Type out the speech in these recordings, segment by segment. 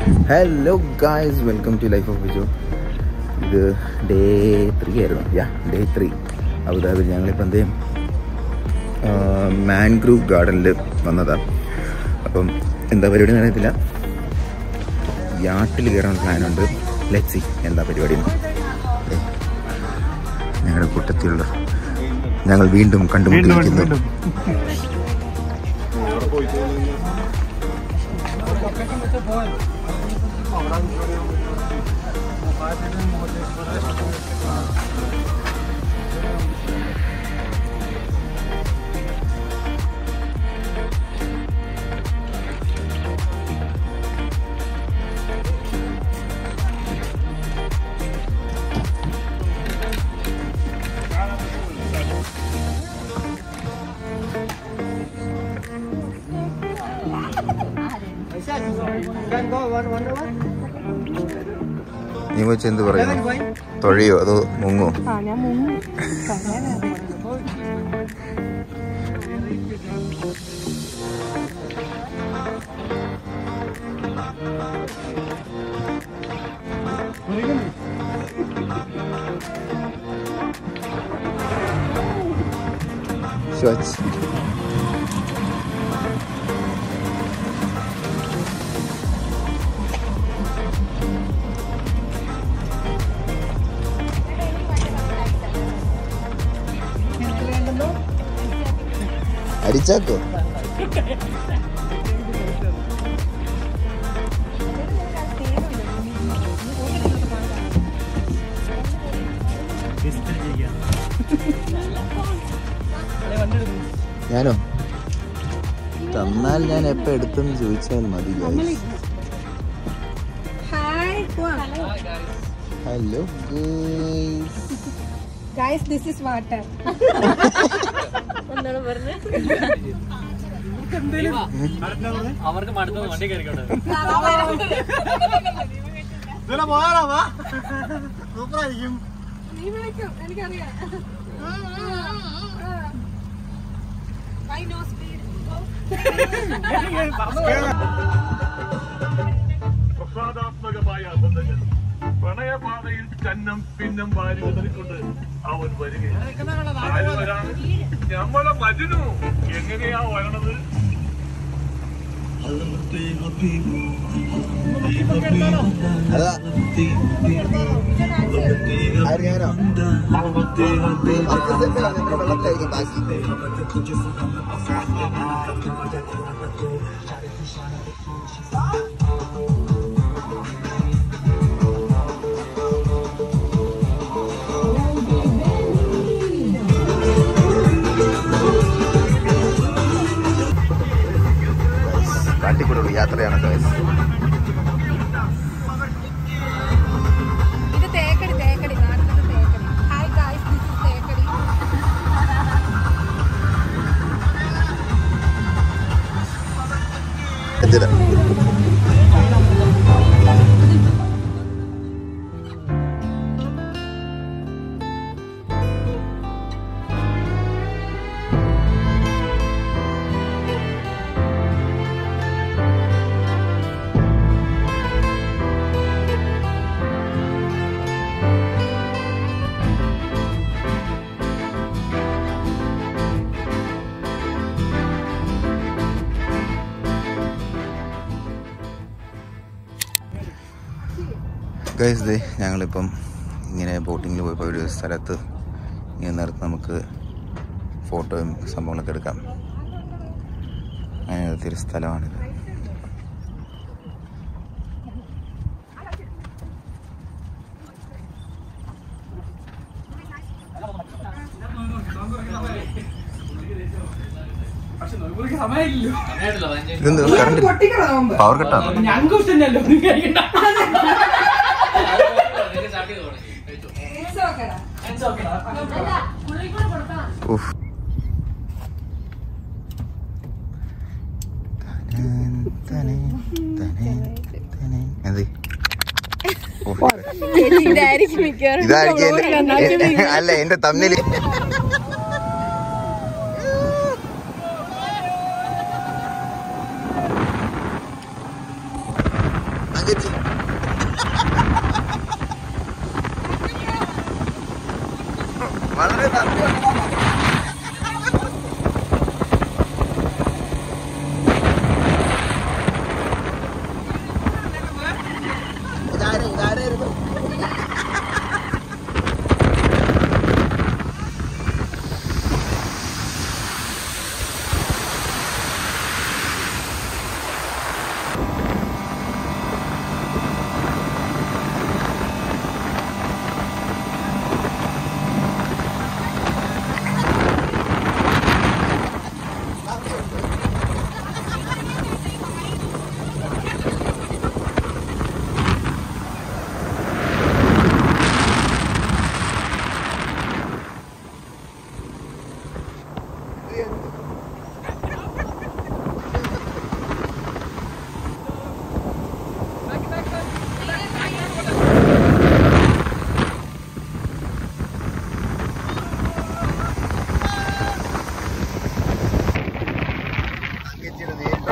Hello guys welcome to life of Viju ഇത് day three ആയിരുന്നു യാ day three അബുദാബിയിൽ ഞങ്ങളിപ്പോൾ എന്ത് ചെയ്യും മാൻഗ്രൂവ് ഗാർഡനിൽ വന്നതാണ് അപ്പം എന്താ പരിപാടി എന്ന് അറിയത്തില്ല യാട്ടിൽ കയറാൻ പ്ലാനുണ്ട് ലെറ്റ്സി എന്താ പരിപാടി എന്ന്. ദേ, ഞങ്ങളുടെ കൂട്ടത്തിലുള്ള ഞങ്ങൾ വീണ്ടും കണ്ടുമുട്ടിയിരിക്കുന്നു നീ വെച്ച് എന്ത് പറയുന്നു തൊഴയോ അതോ മുങ്ങോ ആ ഞാൻ മുങ്ങി ശുവച്ച് അരിച്ചാക്കോ ഞാനോ തന്നാൽ ഞാൻ എപ്പോ എടുത്തെന്ന് ചോദിച്ചാൽ മതി hi hello guys this is water അവർക്ക് മടുത്തത് വണ്ടി കയറിക്കോട്ടെ നീ വിളിക്കും എനിക്കറിയാം Why no speed? പ്രസാദാത്മകമായ ബന്ധങ്ങൾ പ്രണയപാതയിൽ ചന്നം പിന്നം വാരി വിതറിക്കൊണ്ട് അവൻ വരികയാണ് ആര് വരാണ് ഞമ്മളെ മജുനു എങ്ങനെയാ വരണത് അതാ ആര് ഞാനോ പത്ത് സെന്റ് വന്നിട്ട് വെള്ളത്തിലായിരിക്കും ബാക്കി കാട്ടിക്കൂടുള്ള യാത്രയാണ് guys. ഇത് തേക്കടി തേക്കടി നാട്ടിലത്തെ Thekkady hi guys this is Thekkady എന്തിനാ ഗൈസ് ദേ ഞങ്ങളിപ്പം ഇങ്ങനെ ബോട്ടിങ്ങിൽ പോയപ്പോൾ ഒരു സ്ഥലത്ത് ഇങ്ങനെ നിർത്തി നമുക്ക് ഫോട്ടോയും സംഭവങ്ങളൊക്കെ എടുക്കാം അങ്ങനത്തെ ഒരു സ്ഥലമാണിത് ഇതെന്ത് കറണ്ട് പവർ കട്ടാണോ ഉഫ് എന്ത് ഉഫ്. ഇതായിരിക്കും മിക്കവാറും ഇതായിരിക്കും എന്റെ- അല്ല എന്റെ തമ്മില് തങ്കച്ചി വളരെ നന്ദി ഇതാരാ ഇതാരായിരുന്നു തങ്കച്ചിയുടെ നേരിട്ട്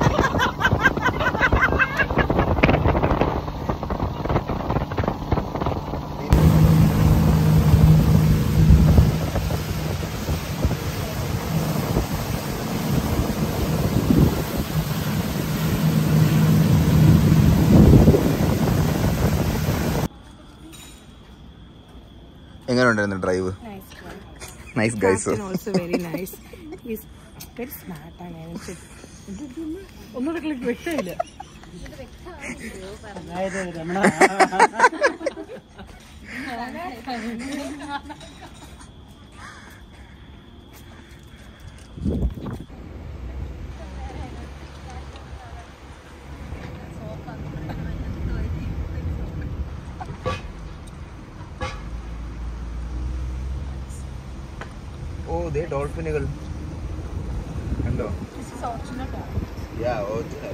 എങ്ങനെ ഉണ്ടായിരുന്നു drive nice guys also very nice is very smart ആണ് ഒന്നുകൂടെ ക്ലിക്ക് വിട്ടില്ല ഓ ദേ ഡോൾഫിനുകൾ കണ്ടോ യാ ഒറിജിനൽ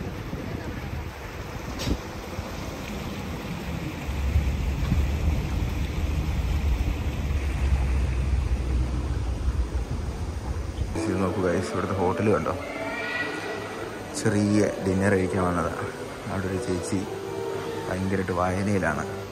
ഇത് നോക്കൂ ഗൈസ് ഇവിടുത്തെ ഹോട്ടൽ കണ്ടോ ചെറിയ ഡിന്നർ കഴിക്കാൻ വന്നതാണ് അവിടെ ഒരു ചേച്ചി ഭയങ്കരമായിട്ട് വായനയിലാണ്